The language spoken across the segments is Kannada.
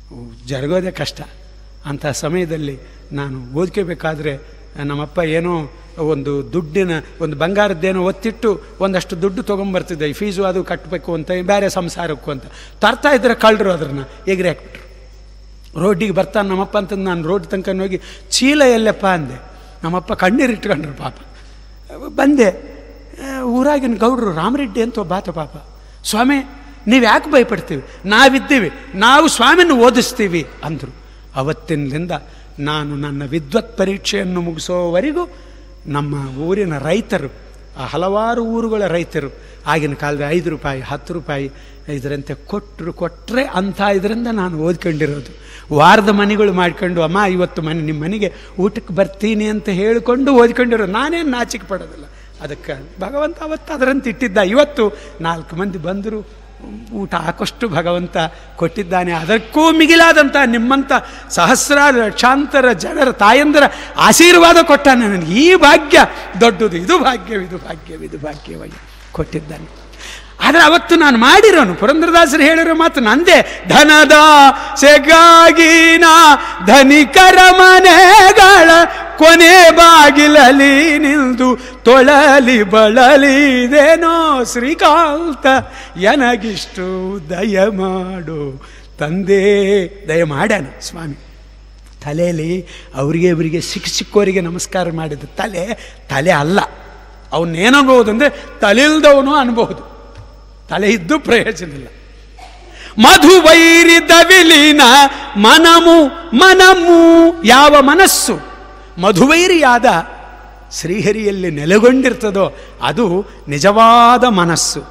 ಜರುಗೋದೇ ಕಷ್ಟ ಅಂಥ ಸಮಯದಲ್ಲಿ ನಾನು ಓದ್ಕೋಬೇಕಾದ್ರೆ ನಮ್ಮಪ್ಪ ಏನೋ ಒಂದು ದುಡ್ಡಿನ ಒಂದು ಬಂಗಾರದ್ದೇನೋ ಒತ್ತಿಟ್ಟು ಒಂದಷ್ಟು ದುಡ್ಡು ತೊಗೊಂಬರ್ತಿದ್ದೆ ಈ ಫೀಸು ಅದು ಕಟ್ಟಬೇಕು ಅಂತ ಬೇರೆ ಸಂಸಾರಕ್ಕೂ ಅಂತ ತರ್ತಾ ಇದ್ರೆ ಕಳ್ಳರು ಅದನ್ನು ಎಗರಿ ಹಾಕ್ಬಿಟ್ರು ರೋಡಿಗೆ ಬರ್ತಾನೆ ನಮ್ಮಪ್ಪ ಅಂತಂದು ನಾನು ರೋಡ್ ತನಕ ಹೋಗಿ ಚೀಲ ಎಲ್ಲಪ್ಪ ಅಂದೆ ನಮ್ಮಪ್ಪ ಕಣ್ಣೀರು ಇಟ್ಕೊಂಡ್ರು ಪಾಪ ಬಂದೆ ಆ, ಊರಾಗಿನ ಗೌಡ್ರು ರಾಮರೆಡ್ಡಿ ಅಂತ ಒಬ್ಬಾತ ಪಾಪ ಸ್ವಾಮಿ ನೀವು ಯಾಕೆ ಭಯಪಡ್ತೀವಿ ನಾವಿದ್ದೀವಿ ನಾವು ಸ್ವಾಮಿನ ಓದಿಸ್ತೀವಿ ಅಂದರು ಅವತ್ತಿನಿಂದ ನಾನು ನನ್ನ ವಿದ್ವತ್ ಪರೀಕ್ಷೆಯನ್ನು ಮುಗಿಸೋವರೆಗೂ ನಮ್ಮ ಊರಿನ ರೈತರು ಆ ಹಲವಾರು ಊರುಗಳ ರೈತರು ಆಗಿನ ಕಾಲದ ಐದು ರೂಪಾಯಿ ಹತ್ತು ರೂಪಾಯಿ ಇದರಂತೆ ಕೊಟ್ಟರು ಕೊಟ್ಟರೆ ಅಂಥ ಇದರಿಂದ ನಾನು ಓದ್ಕೊಂಡಿರೋದು ವಾರದ ಮನೆಗಳು ಮಾಡ್ಕೊಂಡು ಅಮ್ಮ ಇವತ್ತು ಮನೆ ನಿಮ್ಮ ಮನೆಗೆ ಊಟಕ್ಕೆ ಬರ್ತೀನಿ ಅಂತ ಹೇಳಿಕೊಂಡು ಓದ್ಕೊಂಡಿರೋದು ನಾನೇನು ನಾಚಿಕೆ ಪಡೋದಿಲ್ಲ ಅದಕ್ಕೆ ಭಗವಂತ ಅವತ್ತು ಅದರಂತೆ ಇಟ್ಟಿದ್ದ ಇವತ್ತು ನಾಲ್ಕು ಮಂದಿ ಬಂದರು ಊಟ ಹಾಕೋಷ್ಟು ಭಗವಂತ ಕೊಟ್ಟಿದ್ದಾನೆ ಅದಕ್ಕೂ ಮಿಗಿಲಾದಂಥ ನಿಮ್ಮಂಥ ಸಹಸ್ರಾರು ಲಕ್ಷಾಂತರ ಜನರ ತಾಯಂದರ ಆಶೀರ್ವಾದ ಕೊಟ್ಟಾನೆ ನನಗೆ ಈ ಭಾಗ್ಯ ದೊಡ್ಡದು ಇದು ಭಾಗ್ಯ ಇದು ಭಾಗ್ಯ ಇದು ಭಾಗ್ಯವಾಗಿ ಕೊಟ್ಟಿದ್ದಾನೆ ಆದರೆ ಅವತ್ತು ನಾನು ಮಾಡಿರೋನು ಪುರಂದ್ರದಾಸರು ಹೇಳಿರೋ ಮಾತು ನಂದೇ ಧನದ ಸೆಗಾಗಿನ ಧನಿಕರ ಮನೆಗಳ ಕೊನೆ ಬಾಗಿಲಲಿ ನಿಲ್ದು ತೊಳಲಿ ಬಳಲಿದೇನೋ ಶ್ರೀಕಾಂತ ಎನಗಿಷ್ಟು ದಯ ಮಾಡು ತಂದೆ ದಯ ಮಾಡ್ಯಾನ ಸ್ವಾಮಿ ತಲೆಯಲ್ಲಿ ಅವರಿಗೆ ಇವರಿಗೆ ಸಿಕ್ಕ ಸಿಕ್ಕೋರಿಗೆ ನಮಸ್ಕಾರ ಮಾಡಿದ ತಲೆ ತಲೆ ಅಲ್ಲ ಅವನ್ನೇನಬಹುದು ಅಂದರೆ ತಲೆಯಿಲ್ದವನು ಅನ್ಬಹುದು ತಲೆ ಇದ್ದು ಪ್ರಯೋಜನ ಇಲ್ಲ ಮಧುವೈರಿದ ವಿಲೀನ ಮನಮು ಮನಮು ಯಾವ ಮನಸ್ಸು ಮಧುವೈರಿಯಾದ ಶ್ರೀಹರಿಯಲ್ಲಿ ನೆಲೆಗೊಂಡಿರ್ತದೋ ಅದು ನಿಜವಾದ ಮನಸ್ಸು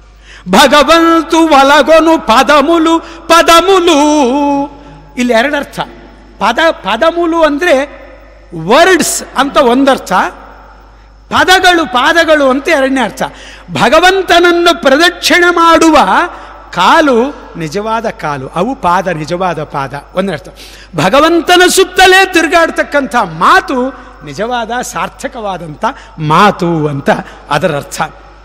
ಭಗವಂತು ಒಲಗೊನು ಪದಮುಲು ಪದಮುಲು ಇಲ್ಲಿ ಎರಡರ್ಥ ಪದ ಪದಮುಲು ಅಂದರೆ ವರ್ಡ್ಸ್ ಅಂತ ಒಂದರ್ಥ ಪದಗಳು ಪಾದಗಳು ಅಂತ ಎರಡನೇ ಅರ್ಥ ಭಗವಂತನನ್ನು ಪ್ರದಕ್ಷಿಣೆ ಮಾಡುವ ಕಾಲು ನಿಜವಾದ ಕಾಲು ಅವು ಪಾದ ನಿಜವಾದ ಪಾದ ಒಂದರ್ಥ ಭಗವಂತನ ಸುತ್ತಲೇ ತಿರುಗಾಡ್ತಕ್ಕಂಥ ಮಾತು ನಿಜವಾದ ಸಾರ್ಥಕವಾದಂಥ ಮಾತು ಅಂತ ಅದರ ಅರ್ಥ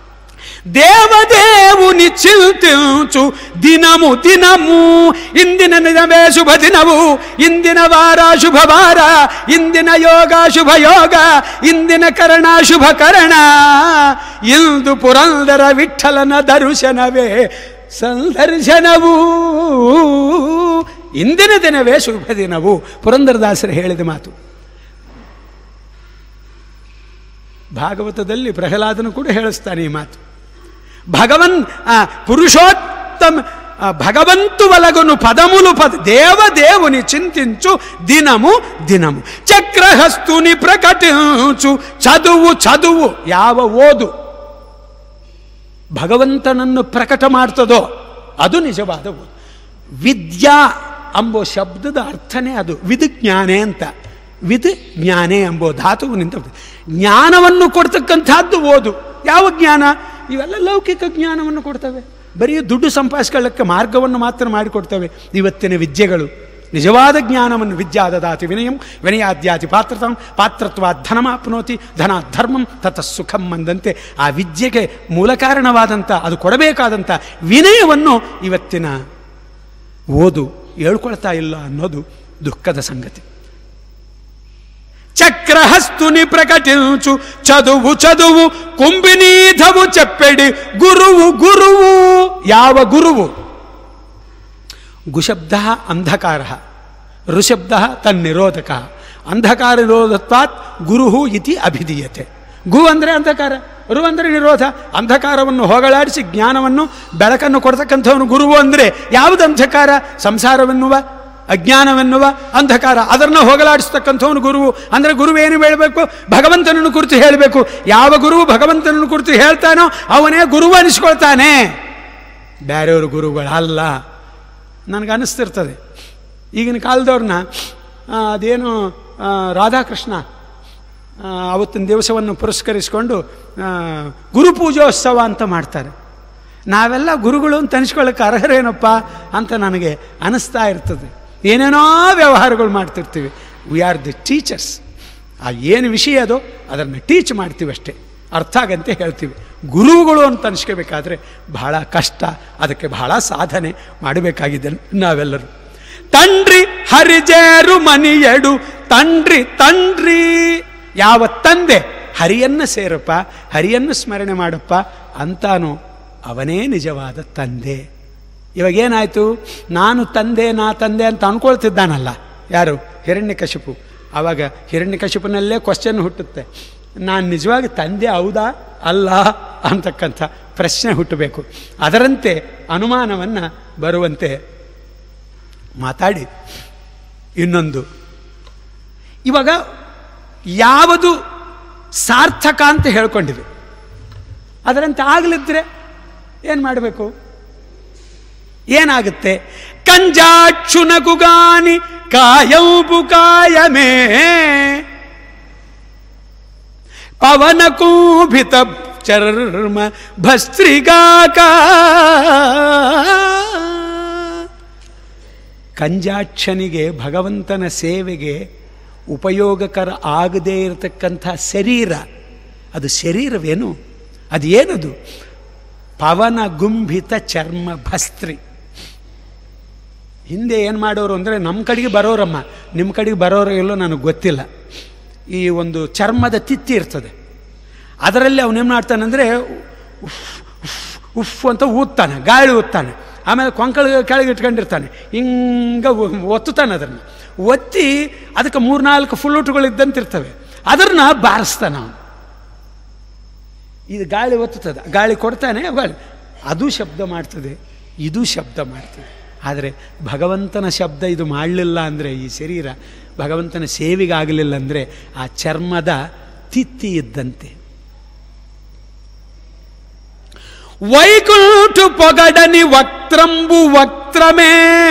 ದೇವದೇವುನಿ ಚಿಲ್ತಿಂಚು ದಿನಮು ದಿನಮು ಇಂದಿನ ದಿನವೇ ಶುಭ ದಿನವು ಇಂದಿನ ವಾರ ಶುಭ ವಾರ ಇಂದಿನ ಯೋಗ ಶುಭ ಯೋಗ ಇಂದಿನ ಕರಣ ಶುಭ ಕರಣ ಇಂದು ಪುರಂದರ ವಿಠಲನ ದರ್ಶನವೇ ಸಂದರ್ಶನವೂ ಇಂದಿನ ದಿನವೇ ಶುಭ ದಿನವು ಪುರಂದರದಾಸರು ಹೇಳಿದ ಮಾತು ಭಾಗವತದಲ್ಲಿ ಪ್ರಹ್ಲಾದನು ಕೂಡ ಹೇಳಿಸ್ತಾನೆ ಈ ಮಾತು ಭಗವನ್ ಆ, ಪುರುಷೋತ್ತಮ ಆ, ಭಗವಂತು ಒಲಗುನು ಪದములు పద దేవదేవుని చింతించు దినము దినము చక్రహస్తుని ప్రకటించు చదువు చదువు ಯಾವ ಓದು ಭಗವಂತನನ್ನು ಪ್ರಕಟ ಮಾಡ್ತದೋ ಅದು ನಿಜವಾದ ಓದು ವಿದ್ಯಾ ಎಂಬೋ ಶಬ್ದದ ಅರ್ಥನೇ ಅದು ವಿದ್ಜ್ಞಾನೆ ಅಂತ ವಿದ್ ಜ್ಞಾನೆ ಎಂಬೋ ಧಾತುವಿನಿಂದ ಬಂದಿದೆ. ಜ್ಞಾನವನ್ನು ಕೊಡ್ತಕ್ಕಂಥದ್ದು ಓದು ಯಾವ ಜ್ಞಾನ ಇವೆಲ್ಲ ಲೌಕಿಕ ಜ್ಞಾನವನ್ನು ಕೊಡ್ತವೆ ಬರೀ ದುಡ್ಡು ಸಂಪಾದಿಸ್ಕೊಳ್ಳಕ್ಕೆ ಮಾರ್ಗವನ್ನು ಮಾತ್ರ ಮಾಡಿಕೊಡ್ತವೆ ಇವತ್ತಿನ ವಿದ್ಯೆಗಳು ನಿಜವಾದ ಜ್ಞಾನವನ್ನು ವಿದ್ಯಾದದಾತಿ ವಿನಯಂ ವಿನಯಾದ್ಯಾತಿ ಪಾತ್ರತಂ ಪಾತ್ರತ್ವ ಧನಮಾಪ್ನೋತಿ ಧನ ಧರ್ಮಂ ತತ ಸುಖಂ ಅಂದಂತೆ ಆ ವಿದ್ಯೆಗೆ ಮೂಲ ಕಾರಣವಾದಂಥ ಅದು ಕೊಡಬೇಕಾದಂಥ ವಿನಯವನ್ನು ಇವತ್ತಿನ ಓದು ಹೇಳ್ಕೊಳ್ತಾ ಇಲ್ಲ ಅನ್ನೋದು ದುಃಖದ ಸಂಗತಿ చక్రహస్తుని ప్రకటించు చదువు చదువు కుంభినీధవు చెప్పెడి గురువు గురువు ಯಾವ ಗುರುವು ಗುಶಬ್ದ ಅಂಧಕಾರ ಋಶಬ್ದ ತನ್ನಿರೋಧಕ ಅಂಧಕಾರ ನಿರೋಧತ್ವಾತ್ ಗುರುಹು ಇತಿ ಅಭಿಧೀಯತೆ ಗು ಅಂದರೆ ಅಂಧಕಾರ ರು ಅಂದರೆ ನಿರೋಧ ಅಂಧಕಾರವನ್ನು ಹೋಗಲಾಡಿಸಿ ಜ್ಞಾನವನ್ನು ಬೆಳಕನ್ನು ಕೊಡ್ತಕ್ಕಂಥವನು ಗುರುವು ಅಂದರೆ ಯಾವುದು ಅಂಧಕಾರ ಸಂಸಾರವೆನ್ನುವ ಅಜ್ಞಾನವೆನ್ನುವ ಅಂಧಕಾರ ಅದನ್ನು ಹೋಗಲಾಡಿಸ್ತಕ್ಕಂಥವನು ಗುರುವು ಅಂದರೆ ಗುರು ಏನು ಹೇಳಬೇಕು ಭಗವಂತನನ್ನು ಕುರಿತು ಹೇಳಬೇಕು ಯಾವ ಗುರುವು ಭಗವಂತನನ್ನು ಕುರಿತು ಹೇಳ್ತಾನೋ ಅವನೇ ಗುರುವು ಅನಿಸ್ಕೊಳ್ತಾನೆ ಬೇರೆಯವರು ಗುರುಗಳಲ್ಲ ನನಗೆ ಅನ್ನಿಸ್ತಿರ್ತದೆ ಈಗಿನ ಕಾಲದವ್ರನ್ನ ಆ, ಅದೇನು ಆ, ರಾಧಾಕೃಷ್ಣ ಆ, ಅವತ್ತಿನ ದಿವಸವನ್ನು ಪುರಸ್ಕರಿಸಿಕೊಂಡು ಆ, ಗುರುಪೂಜೋತ್ಸವ ಅಂತ ಮಾಡ್ತಾರೆ ನಾವೆಲ್ಲ ಗುರುಗಳು ಅಂತ ಅನಿಸ್ಕೊಳ್ಳೋಕೆ ಅರ್ಹರೇನಪ್ಪ ಅಂತ ನನಗೆ ಅನಿಸ್ತಾ ಇರ್ತದೆ ಏನೇನೋ ವ್ಯವಹಾರಗಳು ಮಾಡ್ತಿರ್ತೀವಿ ವಿ ಆರ್ ದಿ ಟೀಚರ್ಸ್ ಆ ಏನು ವಿಷಯ ಅದೋ ಅದನ್ನು ಟೀಚ್ ಮಾಡ್ತೀವಿ ಅಷ್ಟೇ ಅರ್ಥ ಆಗಂತೆ ಹೇಳ್ತೀವಿ ಗುರುಗಳು ಅಂತ ಅನಿಸ್ಕೋಬೇಕಾದ್ರೆ ಬಹಳ ಕಷ್ಟ ಅದಕ್ಕೆ ಬಹಳ ಸಾಧನೆ ಮಾಡಬೇಕಾಗಿದೆ ನಾವೆಲ್ಲರೂ ತಂಡ್ರಿ ಹರಿಜೇರು ಮನಿಯಡು ತಂಡ್ರಿ ತಂಡ್ರಿ ಯಾವ ತಂದೆ ಹರಿಯನ್ನು ಸೇರಪ್ಪ ಹರಿಯನ್ನು ಸ್ಮರಣೆ ಮಾಡಪ್ಪ ಅಂತಾನು ಅವನೇ ನಿಜವಾದ ತಂದೆ ಇವಾಗ ಏನಾಯಿತು ನಾನು ತಂದೆ ನಾ ತಂದೆ ಅಂತ ಅನ್ಕೊಳ್ತಿದ್ದಾನಲ್ಲ ಯಾರು ಹಿರಣ್ಯಕಶಿಪು ಆವಾಗ ಹಿರಣ್ಯಕಶಿಪುನಲ್ಲೇ ಕ್ವಶನ್ ಹುಟ್ಟುತ್ತೆ ನಾನು ನಿಜವಾಗಿ ತಂದೆ ಹೌದಾ ಅಲ್ಲ ಅಂತಕ್ಕಂಥ ಪ್ರಶ್ನೆ ಹುಟ್ಟಬೇಕು ಅದರಂತೆ ಅನುಮಾನವನ್ನು ಬರುವಂತೆ ಮಾತಾಡಿ ಇನ್ನೊಂದು ಇವಾಗ ಯಾವುದು ಸಾರ್ಥಕ ಅಂತ ಹೇಳ್ಕೊಂಡಿದೆ ಅದರಂತೆ ಆಗಲಿದ್ರೆ ಏನು ಮಾಡಬೇಕು ಏನಾಗುತ್ತೆ ಕಂಜಾಕ್ಷುನಗುಗಾನಿ ಕಾಯೌಬು ಕಾಯಮೇ ಪವನಕೂಭಿತ ಚರ್ಮ ಭಸ್ತ್ರಿಗಾಕ ಕಂಜಾಕ್ಷನಿಗೆ ಭಗವಂತನ ಸೇವೆಗೆ ಉಪಯೋಗಕರ ಆಗದೇ ಇರತಕ್ಕಂಥ ಶರೀರ ಅದು ಶರೀರವೇನು ಅದು ಏನದು ಪವನ ಗುಂಭಿತ ಚರ್ಮ ಭಸ್ತ್ರಿ ಹಿಂದೆ ಏನು ಮಾಡೋರು ಅಂದರೆ ನಮ್ಮ ಕಡೆಗೆ ಬರೋರಮ್ಮ ನಿಮ್ಮ ಕಡೆಗೆ ಬರೋರು ಎಲ್ಲೋ ನನಗೆ ಗೊತ್ತಿಲ್ಲ ಈ ಒಂದು ಚರ್ಮದ ತಿತ್ತಿ ಇರ್ತದೆ ಅದರಲ್ಲಿ ಅವನೇನು ಮಾಡ್ತಾನಂದರೆ ಉಫ್ ಉಫ್ ಉಫ್ ಅಂತ ಊದ್ತಾನೆ ಗಾಳಿ ಊದ್ತಾನೆ ಆಮೇಲೆ ಕೊಂಕಳ ಕೆಳಗೆ ಇಟ್ಕೊಂಡಿರ್ತಾನೆ ಹಿಂಗೆ ಒತ್ತುತ್ತಾನೆ ಅದನ್ನು ಒತ್ತಿ ಅದಕ್ಕೆ ಮೂರ್ನಾಲ್ಕು ಫುಲ್ಲುಟುಗಳಿದ್ದಂತಿರ್ತವೆ ಅದನ್ನು ಬಾರಿಸ್ತಾನೆ ಅವನು ಇದು ಗಾಳಿ ಒತ್ತುತ್ತದೆ ಗಾಳಿ ಕೊಡ್ತಾನೆ ಗಾಳಿ ಅದು ಶಬ್ದ ಮಾಡ್ತದೆ ಇದು ಶಬ್ದ ಮಾಡ್ತದೆ ಆದರೆ ಭಗವಂತನ ಶಬ್ದ ಇದು ಮಾಡಲಿಲ್ಲ ಅಂದರೆ ಈ ಶರೀರ ಭಗವಂತನ ಸೇವೆಗಾಗಲಿಲ್ಲ ಅಂದರೆ ಆ ಚರ್ಮದ ತಿತ್ತಿ ಇದ್ದಂತೆ ವೈಕುಂಠು ಪೊಗಡನಿ ವಕ್ತ್ರಂಬು ವಕ್ತ್ರಮೇ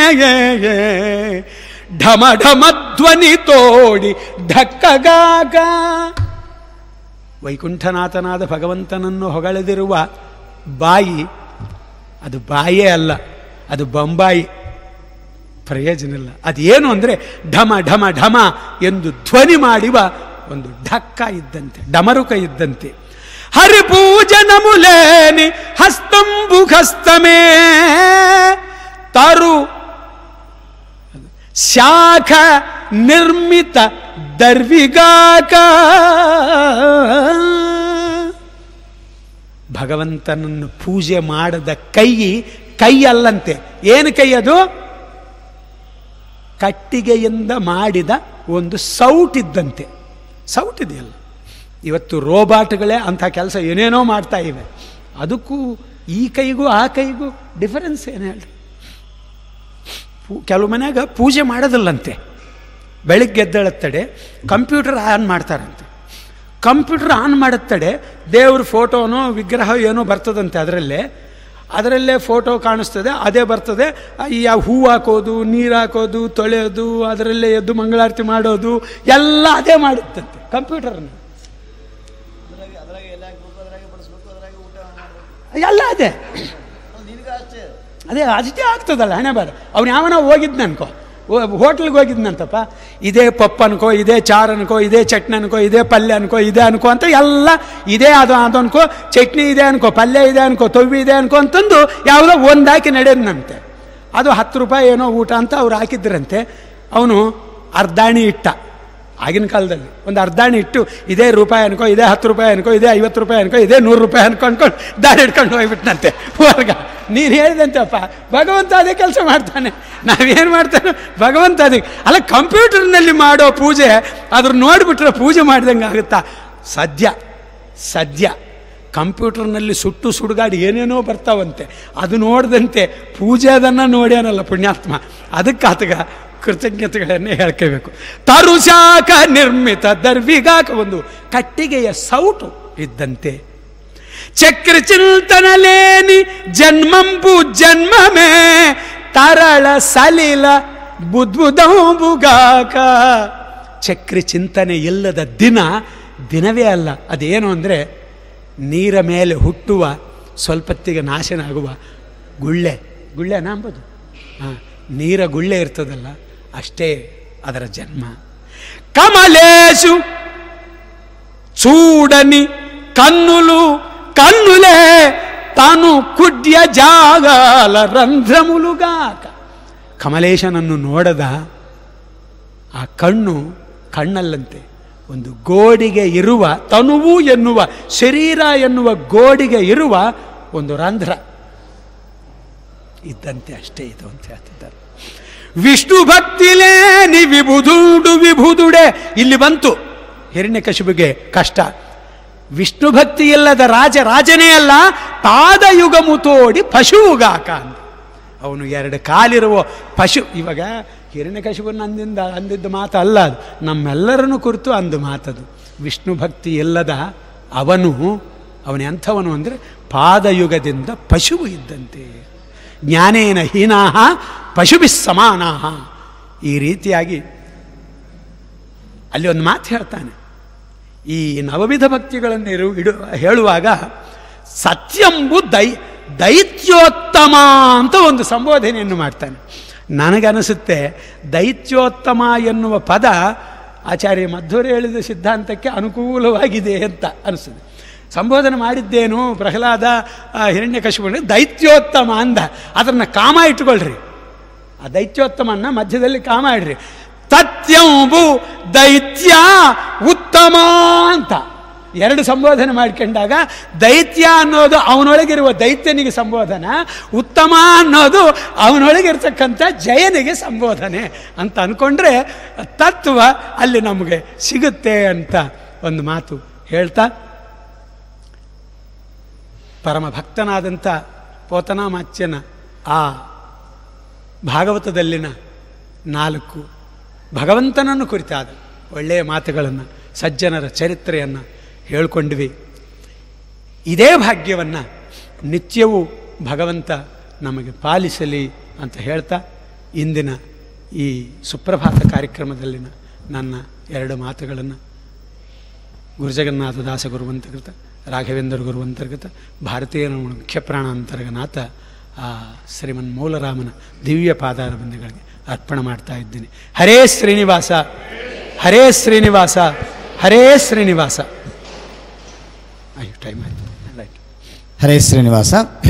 ಢಮ ಢಮ ಧ್ವನಿ ತೋಡಿ ಢಕ್ಕಗಾಗ ವೈಕುಂಠನಾಥನಾದ ಭಗವಂತನನ್ನು ಹೊಗಳೆದಿರುವ ಬಾಯಿ ಅದು ಬಾಯೇ ಅಲ್ಲ ಅದು ಬೊಂಬಾಯಿ ಪ್ರಯೋಜನ ಇಲ್ಲ ಅದೇನು ಅಂದರೆ ಢಮ ಢಮ ಢಮ ಎಂದು ಧ್ವನಿ ಮಾಡುವ ಒಂದು ಢಕ್ಕ ಇದ್ದಂತೆ ಡಮರುಕ ಇದ್ದಂತೆ ಹರಿಪೂಜನಮುಲೇನಿ ಹಸ್ತಂಬು ಹಸ್ತಮೇ ತರು ಶಾಖ ನಿರ್ಮಿತ ದರ್ವಿಗಾಕ ಭಗವಂತನನ್ನು ಪೂಜೆ ಮಾಡದ ಕೈ ಕೈ ಅಲ್ಲಂತೆ ಏನು ಕೈ ಅದು ಕಟ್ಟಿಗೆಯಿಂದ ಮಾಡಿದ ಒಂದು ಸೌಟಿದ್ದಂತೆ ಸೌಟಿದೆಯಲ್ಲ ಇವತ್ತು ರೋಬಾಟ್ಗಳೇ ಅಂಥ ಕೆಲಸ ಏನೇನೋ ಮಾಡ್ತಾ ಇವೆ ಅದಕ್ಕೂ ಈ ಕೈಗೂ ಆ ಕೈಗೂ ಡಿಫರೆನ್ಸ್ ಏನು ಹೇಳಿ ಕೆಲವು ಮನ್ಯಾಗ ಪೂಜೆ ಮಾಡೋದಿಲ್ಲಂತೆ ಬೆಳಿಗ್ಗೆ ಎದ್ದೇಳತ್ತಡೆ ಕಂಪ್ಯೂಟರ್ ಆನ್ ಮಾಡ್ತಾರಂತೆ ಕಂಪ್ಯೂಟರ್ ಆನ್ ಮಾಡತ್ತಡೆ ದೇವ್ರ ಫೋಟೋನೋ ವಿಗ್ರಹ ಏನೋ ಬರ್ತದಂತೆ ಅದರಲ್ಲೇ ಅದರಲ್ಲೇ ಫೋಟೋ ಕಾಣಿಸ್ತದೆ ಅದೇ ಬರ್ತದೆ ಈ ಆ ಹೂ ಹಾಕೋದು ನೀರು ಹಾಕೋದು ತೊಳೆಯೋದು ಅದರಲ್ಲೇ ಎದ್ದು ಮಂಗಳಾರತಿ ಮಾಡೋದು ಎಲ್ಲ ಅದೇ ಮಾಡುತ್ತಂತೆ ಕಂಪ್ಯೂಟರ್ನ ಅದ್ರಾಗೆ ಅದ್ರಾಗೆ ಎಲ್ಲ ಹಾಕ್ಬೇಕು ಅದ್ರಾಗೆ ಬಡಿಸ್ಬೇಕು ಅದ್ರಾಗೆ ಊಟ ಮಾಡ್ಬೇಕು ಎಲ್ಲ ಅದೇ ನಿನಗೆ ಅಷ್ಟೇ ಅದೇ ಅಷ್ಟೇ ಆಗ್ತದಲ್ಲ ಹಣೆ ಬಾರ ಅವ್ನು ಯಾವನ ಹೋಗಿದ್ನ ಅನ್ಕೋ ಹೋಟ್ಲಿಗೆ ಹೋಗಿದ್ನಂತಪ್ಪ ಇದೇ ಪಪ್ಪು ಅನ್ಕೋ ಇದೇ ಚಾರ್ ಅನ್ಕೋ ಇದೇ ಚಟ್ನಿ ಅನ್ಕೋ ಇದೇ ಪಲ್ಯ ಅನ್ಕೋ ಇದೇ ಅನ್ಕೋ ಅಂತ ಎಲ್ಲ ಇದೇ ಅದು ಅದು ಅನ್ಕೋ ಚಟ್ನಿ ಇದೆ ಅನ್ಕೋ ಪಲ್ಯ ಇದೆ ಅನ್ಕೋ ತೊವ್ವಿ ಇದೆ ಅನ್ಕೋ ಅಂತಂದು ಯಾವುದೋ ಒಂದು ಹಾಕಿ ನಡೆಯೋದಂತೆ ಅದು ಹತ್ತು ರೂಪಾಯಿ ಏನೋ ಊಟ ಅಂತ ಅವ್ರು ಹಾಕಿದ್ರಂತೆ ಅವನು ಅರ್ಧಾಣಿ ಇಟ್ಟ ಆಗಿನ ಕಾಲದಲ್ಲಿ ಒಂದು ಅರ್ಧಾಣಿ ಇಟ್ಟು ಇದೇ ರೂಪಾಯಿ ಅನ್ಕೋ ಇದೇ ಹತ್ತು ರೂಪಾಯಿ ಅನ್ಕೋ ಇದೇ ಐವತ್ತು ರೂಪಾಯಿ ಅನ್ಕೋ ಇದೇ ನೂರು ರೂಪಾಯಿ ಅನ್ಕೊ ಅನ್ಕೊಂಡು ದಾರಿ ಹಿಡ್ಕೊಂಡು ಹೋಗ್ಬಿಟ್ನಂತೆ ಹೊರ್ಗ ನೀನು ಹೇಳಿದಂತೆಪ್ಪ ಭಗವಂತ ಅದೇ ಕೆಲಸ ಮಾಡ್ತಾನೆ ನಾವೇನು ಮಾಡ್ತಾನೆ ಭಗವಂತ ಅದಕ್ಕೆ ಅಲ್ಲ ಕಂಪ್ಯೂಟರ್ನಲ್ಲಿ ಮಾಡೋ ಪೂಜೆ ಅದ್ರ ನೋಡಿಬಿಟ್ರೆ ಪೂಜೆ ಮಾಡಿದಂಗೆ ಆಗುತ್ತಾ ಸದ್ಯ ಸದ್ಯ ಕಂಪ್ಯೂಟರ್ನಲ್ಲಿ ಸುಟ್ಟು ಸುಡುಗಾಡಿ ಏನೇನೋ ಬರ್ತಾವಂತೆ ಅದು ನೋಡ್ದಂತೆ ಪೂಜೆ ಅದನ್ನು ನೋಡ್ಯಾನಲ್ಲ ಪುಣ್ಯಾತ್ಮ ಅದಕ್ಕೆ ಆತಗ ಕೃತಜ್ಞತೆಗಳನ್ನೇ ಹೇಳ್ಕೋಬೇಕು ತರುಶಾಖ ನಿರ್ಮಿತ ದರ್ವಿಗಾಕ ಒಂದು ಕಟ್ಟಿಗೆಯ ಸೌಟು ಇದ್ದಂತೆ ಚಕ್ರ ಚಿಂತನಲೇನಿ ಜನ್ಮಂಬು ಜನ್ಮಮೇ ತರಳ ಸಲಿಲ ಬುದ್ಬುದಂಬುಗಾಕ ಚಕ್ರ ಚಿಂತನೆ ಇಲ್ಲದ ದಿನ ದಿನವೇ ಅಲ್ಲ ಅದೇನು ಅಂದರೆ ನೀರ ಮೇಲೆ ಹುಟ್ಟುವ ಸ್ವಲ್ಪತ್ತಿಗೆ ನಾಶನ ಆಗುವ ಗುಳ್ಳೆ ಗುಳ್ಳೆನಾ ಅಂಬೋದು ಹಾಂ ನೀರ ಗುಳ್ಳೆ ಇರ್ತದಲ್ಲ ಅಷ್ಟೇ ಅದರ ಜನ್ಮ ಕಮಲೇಶು చూడని కన్నులు కన్నులే తాను కుడ్య జాగాల రంధ్రములుగాక ಕಮಲೇಶನನ್ನು ನೋಡದ ಆ ಕಣ್ಣು ಕಣ್ಣಲ್ಲಂತೆ ಒಂದು ಗೋಡಿಗೆ ಇರುವ ತನುವು ಎನ್ನುವ ಶರೀರ ಎನ್ನುವ ಗೋಡಿಗೆ ಇರುವ ಒಂದು ರಂಧ್ರ ಇದ್ದಂತೆ ಅಷ್ಟೇ ಇದು ಅಂತ ಹೇಳ್ತಿದ್ದಾರೆ ವಿಷ್ಣು ಭಕ್ತಿಲೇ ನಿ ವಿಭುದುಡು ವಿಭುದುಡೆ ಇಲ್ಲಿ ಬಂತು ಹಿರಣ್ಯಕಶಿಪಿಗೆ ಕಷ್ಟ ವಿಷ್ಣು ಭಕ್ತಿ ಇಲ್ಲದ ರಾಜ ರಾಜನೇ ಅಲ್ಲ ಪಾದಯುಗ ಮುತೋಡಿ ಪಶುಗಾಕ ಅಂತ ಅವನು ಎರಡು ಕಾಲಿರುವ ಪಶು ಇವಾಗ ಹಿರಣ್ಯಕಶಿಪನ ಅಂದಿಂದ ಅಂದಿದ್ದ ಮಾತು ಅಲ್ಲ ಅದು ನಮ್ಮೆಲ್ಲರನ್ನು ಕುರಿತು ಅಂದು ಮಾತದು ವಿಷ್ಣು ಭಕ್ತಿ ಇಲ್ಲದ ಅವನು ಅವನ ಎಂಥವನು ಅಂದರೆ ಪಾದಯುಗದಿಂದ ಪಶುವು ಇದ್ದಂತೆ ಜ್ಞಾನೇನ ಹೀನಾಹ ಪಶುಭಿಸ್ ಸಮಾನಾಹ ಈ ರೀತಿಯಾಗಿ ಅಲ್ಲಿ ಒಂದು ಮಾತು ಹೇಳ್ತಾನೆ ಈ ನವವಿಧ ಭಕ್ತಿಗಳನ್ನು ಇರು ಇಡು ಹೇಳುವಾಗ ಸತ್ಯಂಬು ದೈ ದೈತ್ಯೋತ್ತಮ ಅಂತ ಒಂದು ಸಂಬೋಧನೆಯನ್ನು ಮಾಡ್ತಾನೆ ನನಗನಿಸುತ್ತೆ ದೈತ್ಯೋತ್ತಮ ಎನ್ನುವ ಪದ ಆಚಾರ್ಯ ಮಧ್ವರು ಹೇಳಿದ ಸಿದ್ಧಾಂತಕ್ಕೆ ಅನುಕೂಲವಾಗಿದೆ ಅಂತ ಅನಿಸ್ತದೆ ಸಂಬೋಧನೆ ಮಾಡಿದ್ದೇನು ಪ್ರಹ್ಲಾದ ಹಿರಣ್ಯಕಶಿಪುಣ ದೈತ್ಯೋತ್ತಮ ಅಂದ ಅದನ್ನು ಕಾಮ ಇಟ್ಕೊಳ್ರಿ ಆ ದೈತ್ಯೋತ್ತಮನ್ನ ಮಧ್ಯದಲ್ಲಿ ಕಾಮ ಇಡ್ರಿ ತತ್ಯಂಬು ದೈತ್ಯ ಉತ್ತಮ ಅಂತ ಎರಡು ಸಂಬೋಧನೆ ಮಾಡ್ಕೊಂಡಾಗ ದೈತ್ಯ ಅನ್ನೋದು ಅವನೊಳಗಿರುವ ದೈತ್ಯನಿಗೆ ಸಂಬೋಧನ ಉತ್ತಮ ಅನ್ನೋದು ಅವನೊಳಗಿರ್ತಕ್ಕಂಥ ಜಯನಿಗೆ ಸಂಬೋಧನೆ ಅಂತ ಅಂದ್ಕೊಂಡ್ರೆ ತತ್ವ ಅಲ್ಲಿ ನಮಗೆ ಸಿಗುತ್ತೆ ಅಂತ ಒಂದು ಮಾತು ಹೇಳ್ತಾ ಪರಮ ಭಕ್ತನಾದಂಥ ಪೋತನಾಮಾಚ್ಯನ ಆ ಭಾಗವತದಲ್ಲಿನ ನಾಲ್ಕು ಭಗವಂತನನ್ನು ಕುರಿತಾದ ಒಳ್ಳೆಯ ಮಾತುಗಳನ್ನು ಸಜ್ಜನರ ಚರಿತ್ರೆಯನ್ನು ಹೇಳ್ಕೊಂಡ್ವಿ ಇದೇ ಭಾಗ್ಯವನ್ನು ನಿತ್ಯವೂ ಭಗವಂತ ನಮಗೆ ಪಾಲಿಸಲಿ ಅಂತ ಹೇಳ್ತಾ ಇಂದಿನ ಈ ಸುಪ್ರಭಾತ ಕಾರ್ಯಕ್ರಮದಲ್ಲಿನ ನನ್ನ ಎರಡು ಮಾತುಗಳನ್ನು ಗುರುಜಗನ್ನಾಥ ದಾಸ ಗುರುವಂತರ್ಗತ ರಾಘವೇಂದ್ರ ಗುರುವಂತರ್ಗತ ಭಾರತೀಯ ಮುಖ್ಯ ಪ್ರಾಣಾಂತರ್ಗನಾಥ ಆ ಶ್ರೀಮನ್ ಮೌಲರಾಮನ ದಿವ್ಯ ಪಾದಾರ ಬಂಧುಗಳಿಗೆ ಅರ್ಪಣೆ ಮಾಡ್ತಾ ಇದ್ದೀನಿ ಹರೇ ಶ್ರೀನಿವಾಸ ಹರೇ ಶ್ರೀನಿವಾಸ ಹರೇ ಶ್ರೀನಿವಾಸ ಅಯ್ಯೋ ಟೈಮ್ ಆಯ್ತು ರೈಟ್ ಹರೇ ಶ್ರೀನಿವಾಸ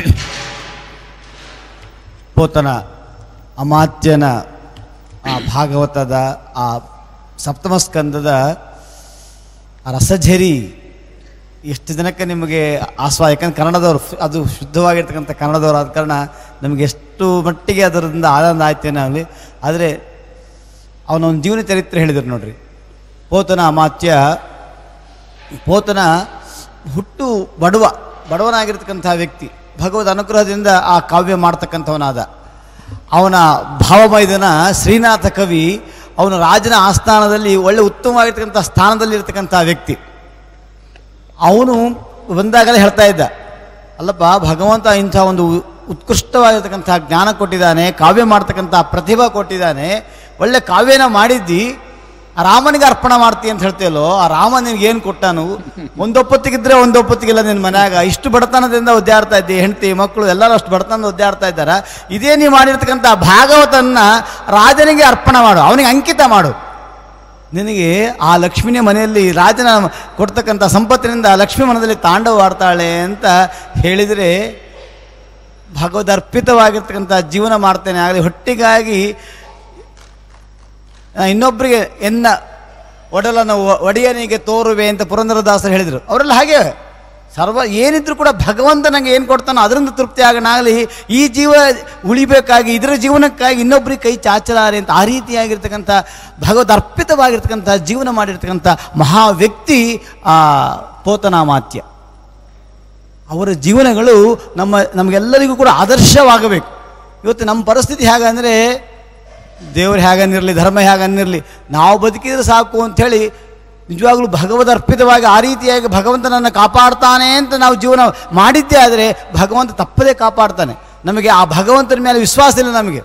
ಪೋತನ ಅಮಾತ್ಯನ ಆ ಭಾಗವತದ ಆ ಸಪ್ತಮ ಸ್ಕಂದದ ಆ ರಸಝರಿ ಎಷ್ಟು ಜನಕ್ಕೆ ನಿಮಗೆ ಆಸ್ವಾದ ಯಾಕಂದ್ರೆ ಕನ್ನಡದವರು ಅದು ಶುದ್ಧವಾಗಿರ್ತಕ್ಕಂಥ ಕನ್ನಡದವರು ಆದ ಕಾರಣ ನಮಗೆ ಎಷ್ಟು ಮಟ್ಟಿಗೆ ಅದರಿಂದ ಆನಂದ ಆಯ್ತೇನೆ ಆಗಲಿ ಆದರೆ ಅವನ ಒಂದು ಜೀವನ ಚರಿತ್ರೆ ಹೇಳಿದರು ನೋಡ್ರಿ ಪೋತನ ಅಮಾತ್ಯ ಪೋತನ ಹುಟ್ಟು ಬಡವ ಬಡವನಾಗಿರ್ತಕ್ಕಂಥ ವ್ಯಕ್ತಿ ಭಗವದ್ ಅನುಗ್ರಹದಿಂದ ಆ ಕಾವ್ಯ ಮಾಡ್ತಕ್ಕಂಥವನಾದ ಅವನ ಭಾವಮೈದನ ಶ್ರೀನಾಥ ಕವಿ ಅವನ ರಾಜನ ಆಸ್ಥಾನದಲ್ಲಿ ಒಳ್ಳೆ ಉತ್ತಮವಾಗಿರ್ತಕ್ಕಂಥ ಸ್ಥಾನದಲ್ಲಿ ಇರ್ತಕ್ಕಂಥ ವ್ಯಕ್ತಿ ಅವನು ಬಂದಾಗಲೇ ಹೇಳ್ತಾ ಇದ್ದ ಅಲ್ಲಪ್ಪ ಭಗವಂತ ಇಂಥ ಒಂದು ಉತ್ಕೃಷ್ಟವಾಗಿರ್ತಕ್ಕಂಥ ಜ್ಞಾನ ಕೊಟ್ಟಿದ್ದಾನೆ ಕಾವ್ಯ ಮಾಡ್ತಕ್ಕಂಥ ಪ್ರತಿಭಾ ಕೊಟ್ಟಿದ್ದಾನೆ ಒಳ್ಳೆ ಕಾವ್ಯನ ಮಾಡಿದ್ದಿ ಆ ರಾಮನಿಗೆ ಅರ್ಪಣೆ ಮಾಡ್ತಿ ಅಂತ ಹೇಳ್ತೀಯಲ್ಲೋ ಆ ರಾಮ ನಿನ್ಗೆ ಏನು ಕೊಟ್ಟಾನು ಒಂದೊಪ್ಪತ್ತಿಗಿದ್ರೆ ಒಂದೊಪ್ಪತ್ತಿಗಿಲ್ಲ ನಿನ್ನ ಮನ್ಯಾಗ ಇಷ್ಟು ಬಡತನದಿಂದ ಒದ್ದಾಡ್ತಾ ಇದ್ದಿ ಹೆಂಡತಿ ಮಕ್ಕಳು ಎಲ್ಲರೂ ಅಷ್ಟು ಬಡತನದ ಒದ್ದಾಡ್ತಾ ಇದ್ದಾರೆ ಇದೇ ನೀವು ಮಾಡಿರ್ತಕ್ಕಂಥ ಭಾಗವತನ್ನ ರಾಜನಿಗೆ ಅರ್ಪಣೆ ಮಾಡು ಅವನಿಗೆ ಅಂಕಿತ ಮಾಡು ನಿನಗೆ ಆ ಲಕ್ಷ್ಮಿನೇ ಮನೆಯಲ್ಲಿ ರಾಜನ ಕೊಡ್ತಕ್ಕಂಥ ಸಂಪತ್ತಿನಿಂದ ಆ ಲಕ್ಷ್ಮಿ ಮನದಲ್ಲಿ ತಾಂಡವಾಡ್ತಾಳೆ ಅಂತ ಹೇಳಿದರೆ ಭಗವದರ್ಪಿತವಾಗಿರ್ತಕ್ಕಂಥ ಜೀವನ ಮಾಡ್ತೇನೆ ಆಗಲಿ ಹೊಟ್ಟಿಗಾಗಿ ಆ, ಇನ್ನೊಬ್ಬರಿಗೆ ಎನ್ನ ಒಡಲನ್ನು ಒ- ಒಡೆಯನಿಗೆ ತೋರುವೆ ಅಂತ ಪುರಂದರದಾಸರು ಹೇಳಿದರು ಅವರೆಲ್ಲ ಹಾಗೆ ಸರ್ವ ಏನಿದ್ರು ಕೂಡ ಭಗವಂತ ನನಗೆ ಏನು ಕೊಡ್ತಾನೋ ಅದರಿಂದ ತೃಪ್ತಿ ಆಗನಾಗಲಿ ಈ ಜೀವ ಉಳಿಬೇಕಾಗಿ ಇದರ ಜೀವನಕ್ಕಾಗಿ ಇನ್ನೊಬ್ಬರಿಗೆ ಕೈ ಚಾಚಲಾರೆ ಅಂತ ಆ ರೀತಿಯಾಗಿರ್ತಕ್ಕಂಥ ಭಗವದ್ ಅರ್ಪಿತವಾಗಿರ್ತಕ್ಕಂಥ ಜೀವನ ಮಾಡಿರ್ತಕ್ಕಂಥ ಮಹಾ ವ್ಯಕ್ತಿ ಆ ಪೋತನಾಮಾತ್ಯ ಅವರ ಜೀವನಗಳು ನಮ್ಮ ನಮಗೆಲ್ಲರಿಗೂ ಕೂಡ ಆದರ್ಶವಾಗಬೇಕು ಇವತ್ತು ನಮ್ಮ ಪರಿಸ್ಥಿತಿ ಹೇಗಂದರೆ ದೇವರು ಹೇಗನ್ನಿರಲಿ ಧರ್ಮ ಹೇಗನ್ನಿರಲಿ ನಾವು ಬದುಕಿದ್ರೆ ಸಾಕು ಅಂಥೇಳಿ ನಿಜವಾಗ್ಲೂ ಭಗವದ್ ಅರ್ಪಿತವಾಗಿ ಆ ರೀತಿಯಾಗಿ ಭಗವಂತನನ್ನು ಕಾಪಾಡ್ತಾನೆ ಅಂತ ನಾವು ಜೀವನ ಮಾಡಿದ್ದೇ ಆದರೆ ಭಗವಂತ ತಪ್ಪದೇ ಕಾಪಾಡ್ತಾನೆ ನಮಗೆ ಆ ಭಗವಂತನ ಮೇಲೆ ವಿಶ್ವಾಸ ಇಲ್ಲ ನಮಗೆ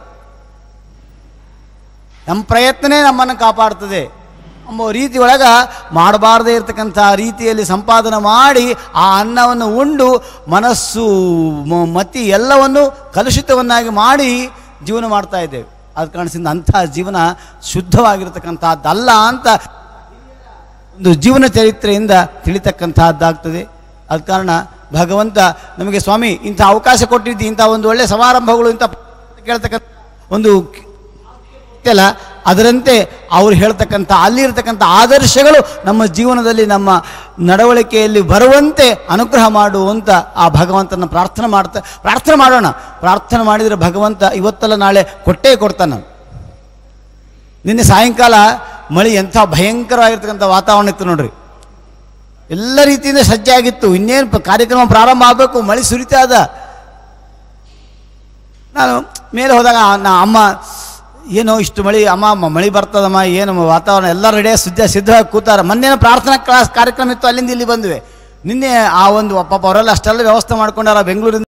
ನಮ್ಮ ಪ್ರಯತ್ನನೇ ನಮ್ಮನ್ನು ಕಾಪಾಡ್ತದೆ ಎಂಬ ರೀತಿ ಒಳಗ ಮಾಡಬಾರ್ದೇ ಇರತಕ್ಕಂಥ ರೀತಿಯಲ್ಲಿ ಸಂಪಾದನೆ ಮಾಡಿ ಆ ಅನ್ನವನ್ನು ಉಂಡು ಮನಸ್ಸು ಮ- ಮತಿ ಎಲ್ಲವನ್ನು ಕಲುಷಿತವನ್ನಾಗಿ ಮಾಡಿ ಜೀವನ ಮಾಡ್ತಾ ಇದ್ದೇವೆ ಅದು ಕಾರಣದಿಂದ ಅಂಥ ಜೀವನ ಶುದ್ಧವಾಗಿರತಕ್ಕಂಥದ್ದಲ್ಲ ಅಂತ ಒಂದು ಜೀವನ ಚರಿತ್ರೆಯಿಂದ ತಿಳಿತಕ್ಕಂತಹದ್ದಾಗ್ತದೆ ಆದ ಕಾರಣ ಭಗವಂತ ನಮಗೆ ಸ್ವಾಮಿ ಇಂಥ ಅವಕಾಶ ಕೊಟ್ಟಿದ್ದು ಇಂಥ ಒಂದು ಒಳ್ಳೆಯ ಸಮಾರಂಭಗಳು ಇಂಥ ಕೇಳ್ತಕ್ಕಂಥ ಒಂದು ಶಕ್ತಿ ಅಲ್ಲ ಅದರಂತೆ ಅವ್ರು ಹೇಳ್ತಕ್ಕಂಥ ಅಲ್ಲಿರ್ತಕ್ಕಂಥ ಆದರ್ಶಗಳು ನಮ್ಮ ಜೀವನದಲ್ಲಿ ನಮ್ಮ ನಡವಳಿಕೆಯಲ್ಲಿ ಬರುವಂತೆ ಅನುಗ್ರಹ ಮಾಡುವಂತ ಆ ಭಗವಂತನ ಪ್ರಾರ್ಥನೆ ಮಾಡ್ತಾ ಪ್ರಾರ್ಥನೆ ಮಾಡೋಣ ಪ್ರಾರ್ಥನೆ ಮಾಡಿದರೆ ಭಗವಂತ ಇವತ್ತಲ್ಲ ನಾಳೆ ಕೊಟ್ಟೇ ಕೊಡ್ತಾನೆ ನಿನ್ನೆ ಸಾಯಂಕಾಲ ಮಳೆ ಎಂಥ ಭಯಂಕರವಾಗಿರ್ತಕ್ಕಂಥ ವಾತಾವರಣ ಇತ್ತು ನೋಡ್ರಿ ಎಲ್ಲ ರೀತಿಯಿಂದ ಸಜ್ಜಾಗಿತ್ತು ಇನ್ನೇನು ಪ- ಕಾರ್ಯಕ್ರಮ ಪ್ರಾರಂಭ ಆಗಬೇಕು ಮಳೆ ಸುರಿತಾ ಅದ ನಾನು ಮೇಲೆ ಹೋದಾಗ ನಾ ಅಮ್ಮ ಏನೋ ಇಷ್ಟು ಮಳೆ ಅಮ್ಮ ಮ- ಮಳೆ ಬರ್ತದಮ್ಮ ಏನು ವಾತಾವರಣ ಎಲ್ಲ ರೆಡಿ ಸಿದ್ಧ ಸಿದ್ಧವಾಗಿ ಕೂತಾರ ಮೊನ್ನೆನೋ ಪ್ರಾರ್ಥನಾ ಕ್ಲಾಸ್ ಕಾರ್ಯಕ್ರಮ ಇತ್ತು ಅಲ್ಲಿಂದ ಇಲ್ಲಿ ಬಂದ್ವಿ ನಿನ್ನೆ ಆ ಒಂದು ಪಾಪ ಅವರೆಲ್ಲ ಅಷ್ಟೆಲ್ಲ ವ್ಯವಸ್ಥೆ ಮಾಡ್ಕೊಂಡಾರ ಬೆಂಗಳೂರಿಂದ